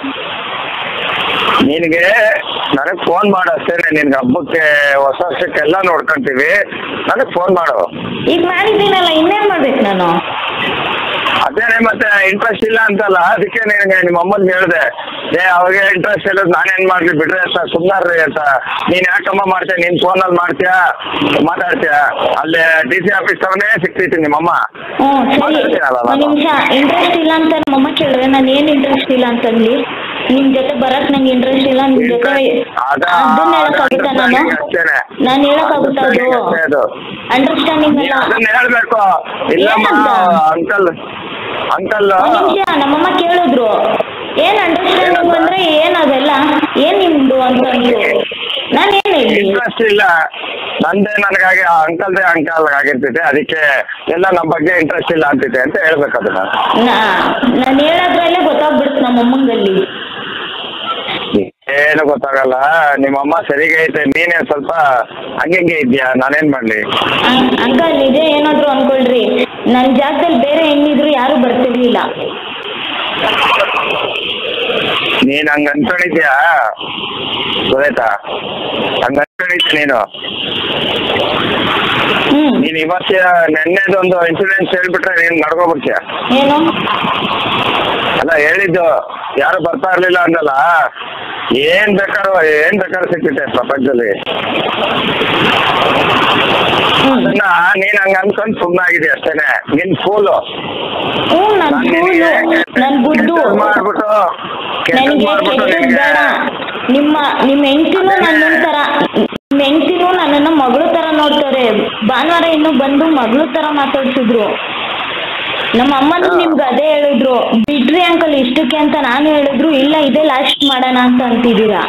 ನಿನಗೆ ನನಗೆ ಫೋನ್ ಮಾಡು ಅಷ್ಟೇನೆ ನಿನ್ಗೆ ಹಬ್ಬಕ್ಕೆ ಹೊಸ ವರ್ಷಕ್ಕೆಲ್ಲ ನೋಡ್ಕೊಂತೀವಿ ನನಗೆ ಫೋನ್ ಮಾಡು ಈಗ ಮಾಡಿದ್ದೀನಲ್ಲ ಇನ್ನೇನು ಮಾಡ್ಬೇಕು ನಾನು ಅದೇನೆ ಮತ್ತೆ ಇಂಟ್ರೆಸ್ಟ್ ಇಲ್ಲ ಅಂತಲ್ಲ ಅದಕ್ಕೆ ನಿನಗೆ ನಿಮ್ಮ ಅಮ್ಮನ್ಗೆ ಹೇಳ್ದೆ ಏ ಅವಾಗ ಇಂಟ್ರೆಸ್ಟ್ ಇಲ್ಲದ್ ನಾನೇನ್ ಮಾಡ್ಲಿ ಬಿಡ್ರಿ ಅಂತ ಸುಮ್ನಾರ್ರಿ ಅಂತ ನೀನ್ ಯಾಕಮ್ಮ ಮಾಡ್ತೀಯ ನೀನ್ ಫೋನಲ್ಲಿ ಮಾಡ್ತೀಯಾ ಮಾತಾಡ್ತೀಯ ಅಲ್ಲಿ ಡಿ ಸಿ ಆಫೀಸ್ ತವನೇ ಸಿಗ್ತೈತಿ ನಿಮ್ಮಮ್ಮ ಹ್ಞೂ ಸರಿ ಮಾತಾಡ್ತೀನಲ್ಲ ಒಂದು ನಾನು. ನಿಮಿಷ ಇಂಟ್ರೆಸ್ಟ್ ಇಲ್ಲ ಅಂತ ನಮ್ಮಮ್ಮ ಕೇಳಿದ್ರೆ ನಾನು ಏನು ಇಂಟ್ರೆಸ್ಟ್ ಇಲ್ಲ ಅಂತಂದ್ಲಿ ನಿಮ್ ಜೊತೆ ಬರಕ್ ನಂಗೆ ಇಂಟ್ರೆಸ್ಟ್ ಇಲ್ಲ ನಿಮ್ ಜೊತೆ ಅದ ಅದನ್ನ ಹೇಳಕ್ಕಾಗುತ್ತಾ ನಾನು understanding ಅಷ್ಟೇನೆ. ನಾನು ಹೇಳಕ್ಕಾಗುತ್ತಾ Understanding ಅಷ್ಟೇ ಅದು ಅದು. ಅಂಡರ್ಸ್ಟ್ಯಾಂಡಿಂಗ್ ನೀನ್ ಅಲ್ಲ ಅದನ್ನ ಹೇಳ್ಬೇಕು ಇಲ್ಲಮ್ಮ ಏನಂತ? ಅಂಕಲ್ ಅಂಕಲ್ ಒಂದ್ ನಿಮಿಷ ನಮ್ಮಮ್ಮ ಕೇಳಿದ್ರು ಏನ್ ಅಂಡರ್ಸ್ಟ್ಯಾಂಡಿಂಗ್ ಏನಂತ? ಅಂದ್ರೆ ಏನ್ ಅದೆಲ್ಲ ಏನ್ ನಿಮ್ದು ಅಂತ ಅಂದ್ರು ನಾನು ಏನ್ ಹೇಳಿ ಇಂಟ್ರೆಸ್ಟ್ ಇಲ್ಲ ನಂದೇ ನನಗಾಗಿ ಆ ಅಂಕಲ್ದೇ ಅಂಕಲ್ ಆಗಿರ್ತೈತೆ ಅದಕ್ಕೆ ಎಲ್ಲ ನಮ್ಮ ಬಗ್ಗೆ ಇಂಟ್ರೆಸ್ಟ್ ಇಲ್ಲ ಅಂತಿದೆ ಅಂತ ಹೇಳ್ಬೇಕು ಅದನ್ನ ನಾನು ಹೇಳೋದ್ರಲ್ಲೇ ಗೊತ್ತಾಗ್ಬಿಡುತ್ತೆ ನಮ್ಮ ಅಮ್ಮಂಗಲ್ಲಿ ಏನು ಗೊತ್ತಾಗಲ್ಲ ನಿಮ್ಮಮ್ಮ ಸರಿಗೆ ಐತೆ ನೀನೇ ಸ್ವಲ್ಪ ಹಂಗೆ ಇದ್ಯಾ ನಾನೇನ್ ಮಾಡ್ಲಿ ಅಂಕಲ್ ಇದೇ ಏನಾದ್ರು ಅನ್ಕೊಳ್ರಿ ನನ್ ಜಾಗದಲ್ಲಿ ಬೇರೆ ಹೆಣ್ಣಿದ್ರು ಯಾರು ಬರ್ತಿರ್ಲಿಲ್ಲ ನೀನ್ ಹಂಗ ಅನ್ಕೊಂಡಿದ್ಯಾ ಗೊತ್ತಾಯ್ತಾ ಹಂಗ ಅನ್ಕೊಂಡಿದ್ಯ ನೀನು ಹ್ಮ್ ನೀನ್ ಇವತ್ತೇ ನೆನ್ನೆದೊಂದು ಇನ್ಸಿಡೆನ್ಸ್ ಹೇಳ್ಬಿಟ್ರೆ ನೀನ್ ನಡ್ಕೊಬಿಡ್ತೀಯ ಏನು ಅಲ್ಲ ಹೇಳಿದ್ದು ಯಾರು ಬರ್ತಾ ಇರ್ಲಿಲ್ಲ ಅಂದಲ್ಲ ಏನ್ ಬೇಕಾದ್ರೂ ಏನ್ ಬೇಕಾದ್ರೂ ಸಿಕ್ಕಿತ್ತೆ ಪ್ರಪಂಚದಲ್ಲಿ ಹ್ಮ್ ಅದನ್ನ ನೀನ್ ಹಂಗ ಅನ್ಕೊಂಡ್ ಸುಮ್ಮನಾಗಿದೆ ಅಷ್ಟೇನೆ ನಿನ್ ಫೂಲು ಹ್ಞೂ ನನ್ ಸ್ಕೂಲು ನನ್ ಬುದ್ದು ಮಾಡ್ಬಿಟ್ಟು ಕೆಟ್ಟದ್ ನನಗೆ ಮಾಡ್ಬಿಟ್ಟು ಕೆಟ್ಟದ್ ನಿನ್ಗೆ ಬೇಡ ನಿಮ್ಮ ನಿಮ್ಮ ಹೆಂಡ್ತಿನೂ ನನ್ನನ್ ತರ ನಿಮ್ಮ ಹೆಂಡ್ತಿನೂ ನನ್ನನ್ನ ಮಗಳು ತರ ನೋಡ್ತಾರೆ ಭಾನುವಾರ ಇನ್ನು ಬಂದು ಮಗಳು ತರ ಮಾತಾಡ್ಸಿದ್ರು ನಮ್ಮ ಅಮ್ಮನೂ ನಿಮ್ಗೆ ಅದೇ ಹೇಳಿದ್ರು ಬಿಡ್ರಿ ಅಂಕಲ್ ಇಷ್ಟಕ್ಕೆ ಅಂತ ನಾನು ಹೇಳಿದ್ರು ಇಲ್ಲ ಇದೇ ಲಾಸ್ಟ್ ಮಾಡೋಣ ಅಂತ ಅಂತಿದ್ದೀರಾ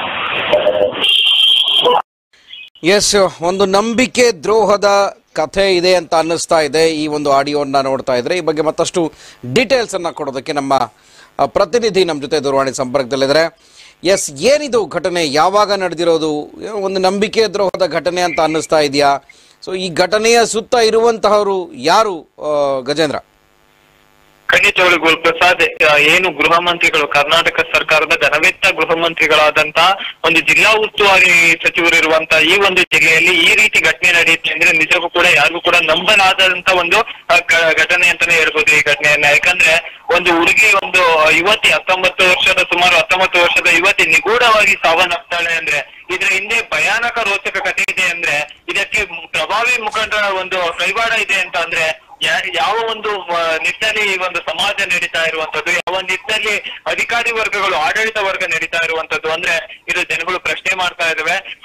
ಎಸ್ ಒಂದು ನಂಬಿಕೆ ದ್ರೋಹದ ಕಥೆ ಇದೆ ಅಂತ ಅನ್ನಿಸ್ತಾ ಇದೆ ಈ ಒಂದು ಆಡಿಯೋನ ನೋಡ್ತಾ ಇದ್ರೆ ಈ ಬಗ್ಗೆ ಮತ್ತಷ್ಟು ಡೀಟೇಲ್ಸ್ ಅನ್ನ ಕೊಡೋದಕ್ಕೆ ನಮ್ಮ ಆ, ಪ್ರತಿನಿಧಿ ನಮ್ಮ ಜೊತೆ ದೂರವಾಣಿ ಸಂಪರ್ಕದಲ್ಲಿದ್ದಾರೆ ಎಸ್ ಏನಿದು ಘಟನೆ ಯಾವಾಗ ನಡೆದಿರೋದು ಏನೋ ಒಂದು ನಂಬಿಕೆ ದ್ರೋಹದ ಘಟನೆ ಅಂತ ಅನ್ನಿಸ್ತಾ ಇದೆಯಾ ಸೊ ಈ ಘಟನೆಯ ಸುತ್ತ ಇರುವಂತಹವರು ಯಾರು ಆ, ಗಜೇಂದ್ರ ಖಂಡಿತವಾಗ್ಲೂ ಗುರುಪ್ರಸಾದ್ ಆ, ಏನು ಗೃಹ ಮಂತ್ರಿಗಳು ಕರ್ನಾಟಕ ಸರ್ಕಾರದ ಘನವೆತ್ತ ಗೃಹ ಮಂತ್ರಿಗಳಾದಂತ ಒಂದು ಜಿಲ್ಲಾ ಉಸ್ತುವಾರಿ ಸಚಿವರು ಇರುವಂತ ಈ ಒಂದು ಜಿಲ್ಲೆಯಲ್ಲಿ ಈ ರೀತಿ ಘಟನೆ ನಡೆಯುತ್ತೆ ಅಂದ್ರೆ ನಿಜಕ್ಕೂ ಕೂಡ ಯಾರಿಗೂ ಕೂಡ ನಂಬಲಾದಂತ ಒಂದು ಆ, ಘ- ಘಟನೆ ಅಂತಾನೆ ಹೇಳ್ಬೋದು ಈ ಘಟನೆಯನ್ನ ಯಾಕಂದ್ರೆ ಒಂದು ಹುಡುಗಿ ಒಂದು ಯುವತಿ ಹತ್ತೊಂಬತ್ತು ವರ್ಷದ ಸುಮಾರು ಹತ್ತೊಂಬತ್ತು ವರ್ಷದ ಯುವತಿ ನಿಗೂಢವಾಗಿ ಸಾವನ್ನಪ್ತಾಳೆ ಅಂದ್ರೆ ಇದ್ರ ಹಿಂದೆ ಭಯಾನಕ ರೋಚಕ ಕಥೆ ಇದೆ ಅಂದ್ರೆ ಇದಕ್ಕೆ ಪ್ರಭಾವಿ ಮುಖಂಡರ ಒಂದು ಕೈವಾಡ ಇದೆ ಅಂತ ಅಂದ್ರೆ ಯಾ- ಯಾವ ಒಂದು ಆ, ನಿಟ್ಟಿನಲ್ಲಿ ಈ ಒಂದು ಸಮಾಜ ನಡೀತಾ ಇರುವಂತದ್ದು ಯಾವ ನಿಟ್ಟಿನಲ್ಲಿ ಅಧಿಕಾರಿ ವರ್ಗಗಳು ಆಡಳಿತ ವರ್ಗ ನಡೀತಾ ಇರುವಂತದ್ದು ಅಂದ್ರೆ ಇದು ಜನಗಳು ಪ್ರಶ್ನೆ ಮಾಡ್ತಾ ಇದಾವೆ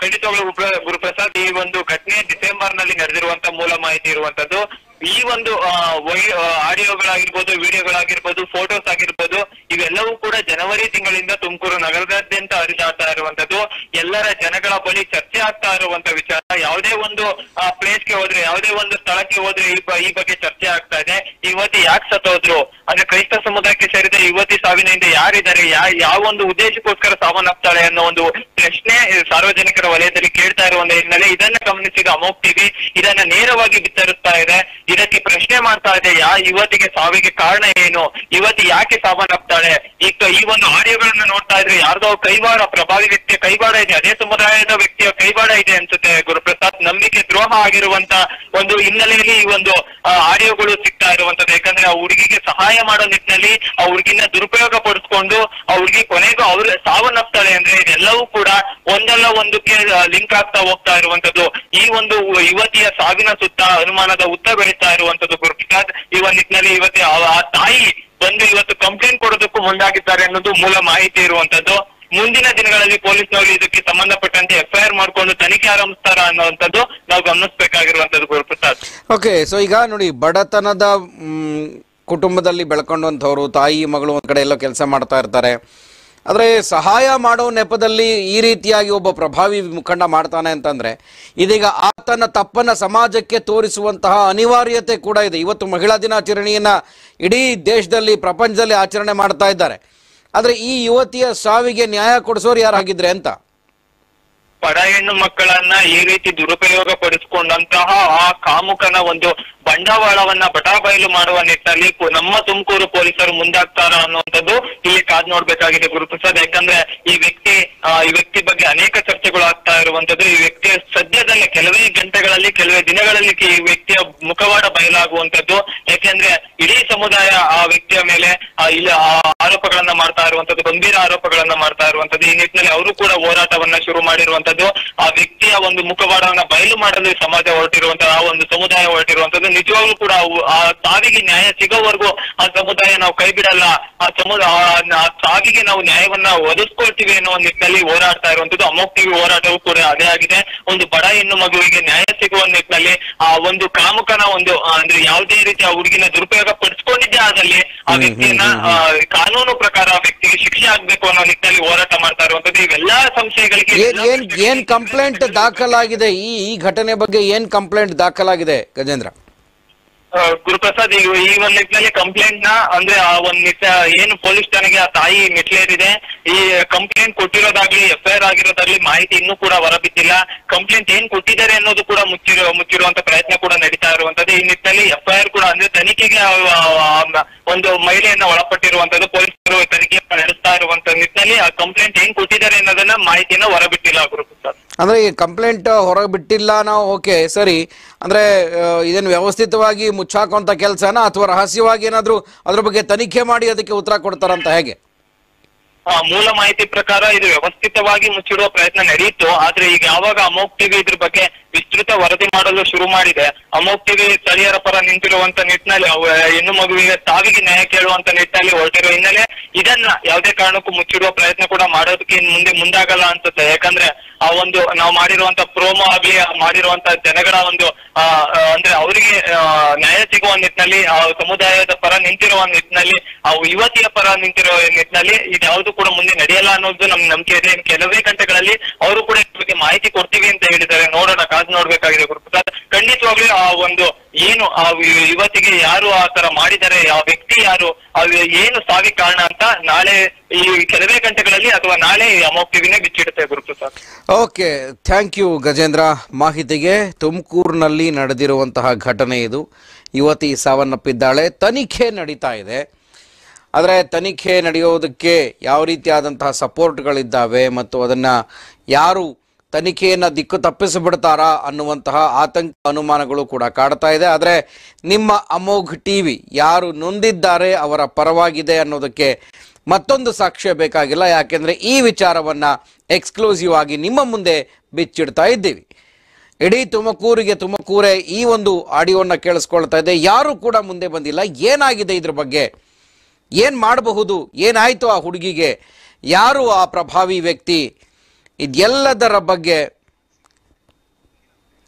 ಖಂಡಿತವಾಗ್ಲೂ ಗುರು- ಗುರುಪ್ರಸಾದ್ ಈ ಒಂದು ಘಟನೆ ಡಿಸೆಂಬರ್ ನಲ್ಲಿ ನಡೆದಿರುವಂತ ಮೂಲ ಮಾಹಿತಿ ಇರುವಂತದ್ದು ಈ ಒಂದು ಆ, ವೈ- ಆ, ಆಡಿಯೋಗಳಾಗಿರ್ಬೋದು ವಿಡಿಯೋಗಳಾಗಿರ್ಬೋದು ಫೋಟೋಸ್ ಆಗಿರ್ಬೋದು ಇವೆಲ್ಲವೂ ಕೂಡ ಜನವರಿ ತಿಂಗಳಿಂದ ತುಮಕೂರು ನಗರದಾದ್ಯಂತ ಹರಿದಾಡ್ತಾ ಇರುವಂತದ್ದು ಎಲ್ಲರ ಜನಗಳ ಬಳಿ ಚರ್ಚೆ ಆಗ್ತಾ ಇರುವಂತ ವಿಚಾರ ಯಾವುದೇ ಒಂದು ಪ್ಲೇಸ್ಗೆ ಹೋದ್ರೆ ಯಾವುದೇ ಒಂದು ಸ್ಥಳಕ್ಕೆ ಹೋದ್ರೆ ಈ ಬ- ಈ ಬಗ್ಗೆ ಚರ್ಚೆ ಆಗ್ತಾ ಇದೆ ಈ ಯುವತಿ ಯಾಕೆ ಸತ್ತೋದ್ರು ಅಂದ್ರೆ ಕ್ರೈಸ್ತ ಸಮುದಾಯಕ್ಕೆ ಸೇರಿದ ಯುವತಿ ಸಾವಿನ ಹಿಂದೆ ಯಾರಿದ್ದಾರೆ ಯಾ ಯಾವ ಒಂದು ಉದ್ದೇಶಕ್ಕೋಸ್ಕರ ಸಾವನ್ನಪ್ತಾಳೆ ಅನ್ನೋ ಒಂದು ಪ್ರಶ್ನೆ ಸಾರ್ವಜನಿಕರ ವಲಯದಲ್ಲಿ ಕೇಳ್ತಾ ಇರುವ ಒಂದು ಹಿನ್ನೆಲೆ ಇದನ್ನ ಗಮನಿಸಿದ ಅಮೋಕ್ ಟಿವಿ ಇದನ್ನ ನೇರವಾಗಿ ಬಿತ್ತರಿಸ್ತಾ ಇದೆ ಇದಕ್ಕೆ ಪ್ರಶ್ನೆ ಮಾಡ್ತಾ ಇದೆ ಯಾ ಯುವತಿಗೆ ಸಾವಿಗೆ ಕಾರಣ ಏನು ಯುವತಿ ಯಾಕೆ ಸಾವನ್ನಪ್ತಾಳೆ ಈಗ ಈ ಒಂದು ಆಡಿಯೋಗಳನ್ನ ನೋಡ್ತಾ ಇದ್ರೆ ಯಾರ್ದೋ ಕೈವಾಡ ಪ್ರಭಾವಿ ವ್ಯಕ್ತಿಯ ಕೈವಾಡ ಇದೆ ಅದೇ ಸಮುದಾಯದ ವ್ಯಕ್ತಿಯ ಕೈವಾಡ ಇದೆ ಅನ್ಸುತ್ತೆ ಗುರುಪ್ರಸಾದ್ ನಂಬಿಕೆ ದ್ರೋಹ ಆಗಿರುವಂತ ಒಂದು ಹಿನ್ನೆಲೆಯಲ್ಲಿ ಈ ಒಂದು ಆ, ಆಡಿಯೋಗಳು ಸಿಗ್ತಾ ಇರುವಂತದ್ದು ಯಾಕಂದ್ರೆ ಆ ಹುಡುಗಿಗೆ ಸಹಾಯ ಮಾಡೋ ನಿಟ್ಟಿನಲ್ಲಿ ಆ ಹುಡುಗಿನ ದುರುಪಯೋಗ ಪಡಿಸ್ಕೊಂಡು ಆ ಹುಡುಗಿ ಕೊನೆಗೂ ಅವ್ರ ಸಾವನ್ನಪ್ತಾಳೆ ಅಂದ್ರೆ ಇದೆಲ್ಲವೂ ಕೂಡ ಒಂದಲ್ಲ ಒಂದಕ್ಕೆ ಲಿಂಕ್ ಆಗ್ತಾ ಹೋಗ್ತಾ ಇರುವಂತದ್ದು ಈ ಒಂದು ಯುವತಿಯ ಸಾವಿನ ಸುತ್ತ ಅನುಮಾನದ ಉತ್ತ ಬೆಳೀತಾ ಇರುವಂತದ್ದು ಗುರುಪ್ರಸಾದ್ ಈ ಒಂದು ನಿಟ್ಟಿನಲ್ಲಿ ಇವತ್ತು ಆ- ಆ ತಾಯಿ ಬಂದು ಇವತ್ತು ಕಂಪ್ಲೇಂಟ್ ಕೊಡೋದಕ್ಕೂ ಮುಂದಾಗಿದ್ದಾರೆ ಅನ್ನೋದು ಮೂಲ ಮಾಹಿತಿ ಇರುವಂತದ್ದು ಮುಂದಿನ ದಿನಗಳಲ್ಲಿ ಪೊಲೀಸ್ನವರು ಇದಕ್ಕೆ ಸಂಬಂಧಪಟ್ಟಂತೆ ಎಫ್ಐಆರ್ ಮಾಡ್ಕೊಂಡು ತನಿಖೆ ಆರಂಭಿಸ್ತಾರ ಅನ್ನುವಂಥದ್ದು ನಾವು ಗಮನಿಸಬೇಕಾಗಿರುವಂತದ್ದು ಗುರುಪ್ರಸಾದ್ ಓಕೆ ಸೊ ಈಗ ನೋಡಿ ಬಡತನದ ಮ್, ಕುಟುಂಬದಲ್ಲಿ ಬೆಳ್ಕೊಂಡಂಥವ್ರು ತಾಯಿ ಮಗಳು ಒಂದು ಕಡೆ ಎಲ್ಲೋ ಕೆಲಸ ಮಾಡ್ತಾ ಇರ್ತಾರೆ ಆದರೆ ಸಹಾಯ ಮಾಡೋ ನೆಪದಲ್ಲಿ ಈ ರೀತಿಯಾಗಿ ಒಬ್ಬ ಪ್ರಭಾವಿ ಮುಖಂಡ ಮಾಡ್ತಾನೆ ಅಂತಂದ್ರೆ ಇದೀಗ ಆತನ ತಪ್ಪನ್ನ ಸಮಾಜಕ್ಕೆ ತೋರಿಸುವಂತಹ ಅನಿವಾರ್ಯತೆ ಕೂಡ ಇದೆ ಇವತ್ತು ಮಹಿಳಾ ದಿನಾಚರಣೆಯನ್ನ ಇಡೀ ದೇಶದಲ್ಲಿ ಪ್ರಪಂಚದಲ್ಲಿ ಆಚರಣೆ ಮಾಡ್ತಾ ಇದ್ದಾರೆ ಆದರೆ ಈ ಯುವತಿಯ ಸಾವಿಗೆ ನ್ಯಾಯ ಕೊಡಿಸೋರು ಯಾರಾಗಿದ್ರೆ ಅಂತ ಬಡ ಹೆಣ್ಣು ಮಕ್ಕಳನ್ನ ಈ ರೀತಿ ದುರುಪಯೋಗ ಪಡಿಸಿಕೊಂಡಂತಹ ಆ ಕಾಮುಕನ ಒಂದು ಬಂಡವಾಳವನ್ನ ಬಟಾಬಯಲು ಮಾಡುವ ನಿಟ್ಟಿನಲ್ಲಿ ಪು- ನಮ್ಮ ತುಮಕೂರು ಪೊಲೀಸರು ಮುಂದಾಗ್ತಾರ ಅನ್ನುವಂಥದ್ದು ಇಲ್ಲಿ ಕಾದ್ ನೋಡ್ಬೇಕಾಗಿದೆ ಗುರುಪ್ರಸಾದ್ ಯಾಕಂದ್ರೆ ಈ ವ್ಯಕ್ತಿ ಆ, ಈ ವ್ಯಕ್ತಿ ಬಗ್ಗೆ ಅನೇಕ ಚರ್ಚೆಗಳು ಆಗ್ತಾ ಇರುವಂತದ್ದು ಈ ವ್ಯಕ್ತಿಯ ಸದ್ಯದಲ್ಲೇ ಕೆಲವೇ ಗಂಟೆಗಳಲ್ಲಿ ಕೆಲವೇ ದಿನಗಳಲ್ಲಿ ಈ ವ್ಯಕ್ತಿಯ ಮುಖವಾಡ ಬಯಲಾಗುವಂತದ್ದು ಯಾಕೆಂದ್ರೆ ಇಡೀ ಸಮುದಾಯ ಆ ವ್ಯಕ್ತಿಯ ಮೇಲೆ ಆ, ಇಲ್ಲಿ ಆ ಆರೋಪಗಳನ್ನ ಮಾಡ್ತಾ ಇರುವಂತದ್ದು ಗಂಭೀರ ಆರೋಪಗಳನ್ನ ಮಾಡ್ತಾ ಇರುವಂತದ್ದು ಈ ನಿಟ್ಟಿನಲ್ಲಿ ಅವರು ಕೂಡ ಹೋರಾಟವನ್ನ ಶುರು ಮಾಡಿರುವಂತದ್ದು ಆ ವ್ಯಕ್ತಿಯ ಒಂದು ಮುಖವಾಡವನ್ನ ಬಯಲು ಮಾಡಲು ಈ ಸಮಾಜ ಹೊರಟಿರುವಂತಹ ಆ ಒಂದು ಸಮುದಾಯ ಹೊರಟಿರುವಂತದ್ದು ನಿಜವಾಗ್ಲೂ ಕೂಡ ಅವು- ಆ ಸಾವಿಗೆ ನ್ಯಾಯ ಸಿಗೋವರೆಗೂ ಆ ಸಮುದಾಯ ನಾವು ಕೈ ಬಿಡಲ್ಲ ಆ ಸಮುದಾಯ ಆ ಸಾವಿಗೆ ನಾವು ನ್ಯಾಯವನ್ನ ಒದಗಿಸ್ಕೊಳ್ತೀವಿ ಅನ್ನೋ ಒಂದು ನಿಟ್ಟಿನಲ್ಲಿ ಹೋರಾಡ್ತಾ ಇರುವಂತದ್ದು ಅಮೋಕ್ ಟಿವಿ ಹೋರಾಟವೂ ಕೂಡ ಅದೇ ಆಗಿದೆ ಒಂದು ಬಡ ಹೆಣ್ಣು ಮಗುವಿಗೆ ನ್ಯಾಯ ಸಿಗುವ ನಿಟ್ಟಿನಲ್ಲಿ ಆ ಒಂದು ಕಾಮುಕನ ಒಂದು ಆ, ಅಂದ್ರೆ ಯಾವುದೇ ರೀತಿ ಆ ಹುಡುಗಿನ ದುರುಪಯೋಗ ಪಡಿಸ್ಕೊಂಡಿದ್ದೇ ಆದಲ್ಲಿ ಆ ವ್ಯಕ್ತಿಯನ್ನ ಆ, ಕಾನೂನು ಪ್ರಕಾರ ಆ ವ್ಯಕ್ತಿಗೆ ಶಿಕ್ಷೆ ಆಗ್ಬೇಕು ಅನ್ನೋ ನಿಟ್ಟಿನಲ್ಲಿ ಹೋರಾಟ ಮಾಡ್ತಾ ಇರುವಂತದ್ದು ಇವೆಲ್ಲಾ ಸಂಶಯಗಳಿಗೆ ಏನ್ ಎಲ್ಲಾ ಏನ್ ಏನ್ ಕಂಪ್ಲೇಂಟ್ ದಾಖಲಾಗಿದೆ ಈ ಈ ಘಟನೆ ಬಗ್ಗೆ ಏನ್ ಕಂಪ್ಲೇಂಟ್ ದಾಖಲಾಗಿದೆ ಗಜೇಂದ್ರ ಆ, ಗುರುಪ್ರಸಾದ್ ಈಗ ಈ ಒಂದ್ ನಿಟ್ಟಿನಲ್ಲಿ ಕಂಪ್ಲೇಂಟ್ ನ ಅಂದ್ರೆ ಆ ಒಂದ್ ನಿಟ್ಟ ಏನು ಪೊಲೀಸ್ ಠಾಣೆಗೆ ಆ ತಾಯಿ ಮೆಟ್ಲೇರಿದೆ ಈ ಕಂಪ್ಲೇಂಟ್ ಕೊಟ್ಟಿರೋದಾಗ್ಲಿ ಎಫ್ ಐ ಆರ್ ಆಗಿರೋದಾಗ್ಲಿ ಮಾಹಿತಿ ಇನ್ನೂ ಕೂಡ ಹೊರಬಿದ್ದಿಲ್ಲ ಕಂಪ್ಲೇಂಟ್ ಏನ್ ಕೊಟ್ಟಿದ್ದಾರೆ ಅನ್ನೋದು ಕೂಡ ಮುಚ್ಚಿರೋ ಮುಚ್ಚಿರುವಂತ ಪ್ರಯತ್ನ ಕೂಡ ನಡೀತಾ ಇರುವಂತದ್ದು ಈ ನಿಟ್ಟಿನಲ್ಲಿ ಎಫ್ ಐ ಆರ್ ಕೂಡ ಅಂದ್ರೆ ತನಿಖೆಗೆ ಆ- ಆ- ಆ ಒಂದು ಮಹಿಳೆಯನ್ನ ಒಳಪಟ್ಟಿರುವಂತದ್ದು ಪೊಲೀಸರು ತನಿಖೆ ನಡೆಸ್ತಾ ಇರುವಂತ ನಿಟ್ಟಿನಲ್ಲಿ ಆ ಕಂಪ್ಲೇಂಟ್ ಏನ್ ಕೊಟ್ಟಿದ್ದಾರೆ ಅನ್ನೋದನ್ನ ಮಾಹಿತಿನ ಹೊರಬಿಟ್ಟಿಲ್ಲ ಗುರುಪ್ರಸಾದ್ ಅಂದ್ರೆ ಈ ಕಂಪ್ಲೇಂಟ್ ಹೊರಗೆ ಬಿಟ್ಟಿಲ್ಲ ನಾವು ಓಕೆ ಸರಿ ಅಂದ್ರೆ ಆ, ಇದನ್ನು ವ್ಯವಸ್ಥಿತವಾಗಿ ಮುಚ್ಚಾಕುವಂತ ಕೆಲಸನ ಅಥವಾ ರಹಸ್ಯವಾಗಿ ಏನಾದ್ರೂ ಅದ್ರ ಬಗ್ಗೆ ತನಿಖೆ ಮಾಡಿ ಅದಕ್ಕೆ ಉತ್ತರ ಕೊಡ್ತಾರಂತ ಹೇಗೆ ಆ, ಮೂಲ ಮಾಹಿತಿ ಪ್ರಕಾರ ಇದು ವ್ಯವಸ್ಥಿತವಾಗಿ ಮುಚ್ಚಿಡುವ ಪ್ರಯತ್ನ ನಡೆಯಿತು ಆದ್ರೆ ಈಗ ಯಾವಾಗ ಅಮೋಕ್ ಟಿವಿ ಇದ್ರ ಬಗ್ಗೆ ವಿಸ್ತೃತ ವರದಿ ಮಾಡಲು ಶುರು ಮಾಡಿದೆ ಅಮೋಕ್ ಟಿವಿ ಸ್ಥಳೀಯರ ಪರ ನಿಂತಿರುವಂತ ನಿಟ್ಟಿನಲ್ಲಿ ಅವ ಹೆಣ್ಣು ಮಗುವಿಗೆ ಸಾವಿಗೆ ನ್ಯಾಯ ಕೇಳುವಂತ ನಿಟ್ಟಿನಲ್ಲಿ ಹೊರಟಿರೋ ಹಿನ್ನೆಲೆ ಇದನ್ನ ಯಾವುದೇ ಕಾರಣಕ್ಕೂ ಮುಚ್ಚಿಡುವ ಪ್ರಯತ್ನ ಕೂಡ ಮಾಡೋದಕ್ಕೆ ಇನ್ ಮುಂದೆ ಮುಂದಾಗಲ್ಲ ಅನ್ಸುತ್ತೆ ಯಾಕಂದ್ರೆ ಆ ಒಂದು ನಾವು ಮಾಡಿರುವಂತ ಪ್ರೋಮೋ ಆಗ್ಲಿ ಆ ಮಾಡಿರುವಂತ ಜನಗಳ ಒಂದು ಆ, ಆ, ಅಂದ್ರೆ ಅವರಿಗೆ ನ್ಯಾಯ ಸಿಗುವ ನಿಟ್ಟಿನಲ್ಲಿ ಆ ಸಮುದಾಯದ ಪರ ನಿಂತಿರುವ ನಿಟ್ಟಿನಲ್ಲಿ ಆ ಯುವತಿಯ ಪರ ನಿಂತಿರುವ ನಿಟ್ಟಿನಲ್ಲಿ ಇದ್ಯಾವುದು ಕೂಡ ಮುಂದೆ ನಡೆಯಲ್ಲ ಅನ್ನೋದು ನಮ್ ನಂಬಿಕೆ ಇದೆ ಇನ್ನು ಕೆಲವೇ ಗಂಟೆಗಳಲ್ಲಿ ಅವರು ಕೂಡ ಇದ್ರ ಬಗ್ಗೆ ಮಾಹಿತಿ ಕೊಡ್ತೀವಿ ಅಂತ ಹೇಳಿದ್ದಾರೆ ನೋಡೋಣ ಕಾದು ನೋಡ್ಬೇಕಾಗಿದೆ ಗುರುಪ್ರಸಾದ್ ಖಂಡಿತವಾಗ್ಲೂ ಆ ಒಂದು ಏನು ಆ ಯು- ಯುವತಿಗೆ ಯಾರು ಆ ತರ ಮಾಡಿದ್ದಾರೆ ಆ ವ್ಯಕ್ತಿ ಯಾರು ಅದು ಏನು ಸಾವಿ ಕಾರಣ ಅಂತ ನಾಳೆ ಈ ಕೆಲವೇ ಗಂಟೆಗಳಲ್ಲಿ ಅಥವಾ ನಾಳೆ ಈ ಅಮೋಕ್ ಟಿವಿನೇ ಬಿಚ್ಚಿಡುತ್ತೆ Guruprasad okay thank you Gajendra ಮಾಹಿತಿಗೆ ತುಮಕೂರಿನಲ್ಲಿ ನಡೆದಿರುವಂತಹ ಘಟನೆ ಇದು ಯುವತಿ ಸಾವನ್ನಪ್ಪಿದ್ದಾಳೆ ತನಿಖೆ ನಡೀತಾ ಇದೆ ಆದರೆ ತನಿಖೆ ನಡೆಯೋದಕ್ಕೆ ಯಾವ ರೀತಿಯಾದಂತಹ ಸಪೋರ್ಟ್ಗಳಿದ್ದಾವೆ ಮತ್ತು ಅದನ್ನು ಯಾರು ತನಿಖೆಯನ್ನು ದಿಕ್ಕು ತಪ್ಪಿಸಿಬಿಡ್ತಾರಾ ಅನ್ನುವಂತಹ ಆತಂಕ ಅನುಮಾನಗಳು ಕೂಡ ಕಾಡ್ತಾ ಇದೆ ಆದರೆ ನಿಮ್ಮ ಅಮೋಘ್ ಟಿ ವಿ ಯಾರು ನೊಂದಿದ್ದಾರೆ ಅವರ ಪರವಾಗಿದೆ ಅನ್ನೋದಕ್ಕೆ ಮತ್ತೊಂದು ಸಾಕ್ಷ್ಯ ಬೇಕಾಗಿಲ್ಲ ಯಾಕೆಂದರೆ ಈ ವಿಚಾರವನ್ನು ಎಕ್ಸ್ಕ್ಲೂಸಿವ್ ಆಗಿ ನಿಮ್ಮ ಮುಂದೆ ಬಿಚ್ಚಿಡ್ತಾ ಇದ್ದೀವಿ ಇಡೀ ತುಮಕೂರಿಗೆ ತುಮಕೂರೇ ಈ ಒಂದು ಆಡಿಯೋನ ಕೇಳಿಸ್ಕೊಳ್ತಾ ಇದೆ ಯಾರು ಕೂಡ ಮುಂದೆ ಬಂದಿಲ್ಲ ಏನಾಗಿದೆ ಇದ್ರ ಬಗ್ಗೆ ಏನು ಮಾಡಬಹುದು ಏನಾಯಿತು ಆ ಹುಡುಗಿಗೆ ಯಾರು ಆ ಪ್ರಭಾವಿ ವ್ಯಕ್ತಿ ಇದೆಲ್ಲದರ ಬಗ್ಗೆ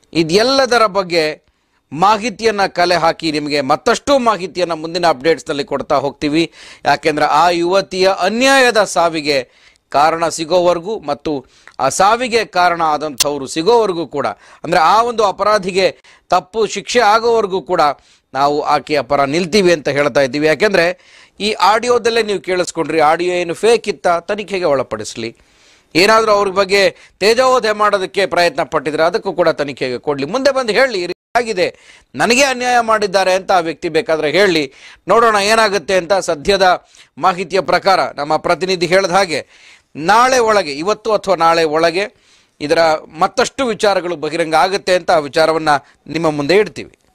ಇದೆಲ್ಲದರ ಬಗ್ಗೆ ಮಾಹಿತಿಯನ್ನು ಕಲೆ ಹಾಕಿ ನಿಮಗೆ ಮತ್ತಷ್ಟು ಮಾಹಿತಿಯನ್ನು ಮುಂದಿನ ಅಪ್ಡೇಟ್ಸ್ನಲ್ಲಿ ಕೊಡ್ತಾ ಹೋಗ್ತೀವಿ ಯಾಕೆಂದರೆ ಆ ಯುವತಿಯ ಅನ್ಯಾಯದ ಸಾವಿಗೆ ಕಾರಣ ಸಿಗೋವರೆಗೂ ಮತ್ತು ಆ ಸಾವಿಗೆ ಕಾರಣ ಆದಂಥವ್ರು ಸಿಗೋವರೆಗೂ ಕೂಡ ಅಂದರೆ ಆ ಒಂದು ಅಪರಾಧಿಗೆ ತಪ್ಪು ಶಿಕ್ಷೆ ಆಗೋವರೆಗೂ ಕೂಡ ನಾವು ಆಕೆಯ ಪರ ನಿಲ್ತೀವಿ ಅಂತ ಹೇಳ್ತಾ ಇದ್ದೀವಿ ಯಾಕೆಂದರೆ ಈ ಆಡಿಯೋದಲ್ಲೇ ನೀವು ಕೇಳಿಸ್ಕೊಂಡ್ರಿ ಆಡಿಯೋ ಏನು ಫೇಕ್ ಇತ್ತ ತನಿಖೆಗೆ ಒಳಪಡಿಸಲಿ ಏನಾದರೂ ಅವ್ರ ಬಗ್ಗೆ ತೇಜೋವಧೆ ಮಾಡೋದಕ್ಕೆ ಪ್ರಯತ್ನ ಪಟ್ಟಿದ್ರೆ ಅದಕ್ಕೂ ಕೂಡ ತನಿಖೆಗೆ ಕೊಡಲಿ ಮುಂದೆ ಬಂದು ಹೇಳಿ ಈ ರೀತಿ ಆಗಿದೆ ನನಗೆ ಅನ್ಯಾಯ ಮಾಡಿದ್ದಾರೆ ಅಂತ ಆ ವ್ಯಕ್ತಿ ಬೇಕಾದರೆ ಹೇಳಿ ನೋಡೋಣ ಏನಾಗುತ್ತೆ ಅಂತ ಸದ್ಯದ ಮಾಹಿತಿಯ ಪ್ರಕಾರ ನಮ್ಮ ಪ್ರತಿನಿಧಿ ಹೇಳಿದ ಹಾಗೆ ನಾಳೆ ಒಳಗೆ ಇವತ್ತು ಅಥವಾ ನಾಳೆ ಒಳಗೆ ಇದರ ಮತ್ತಷ್ಟು ವಿಚಾರಗಳು ಬಹಿರಂಗ ಆಗುತ್ತೆ ಅಂತ ಆ ವಿಚಾರವನ್ನು ನಿಮ್ಮ ಮುಂದೆ ಇಡ್ತೀವಿ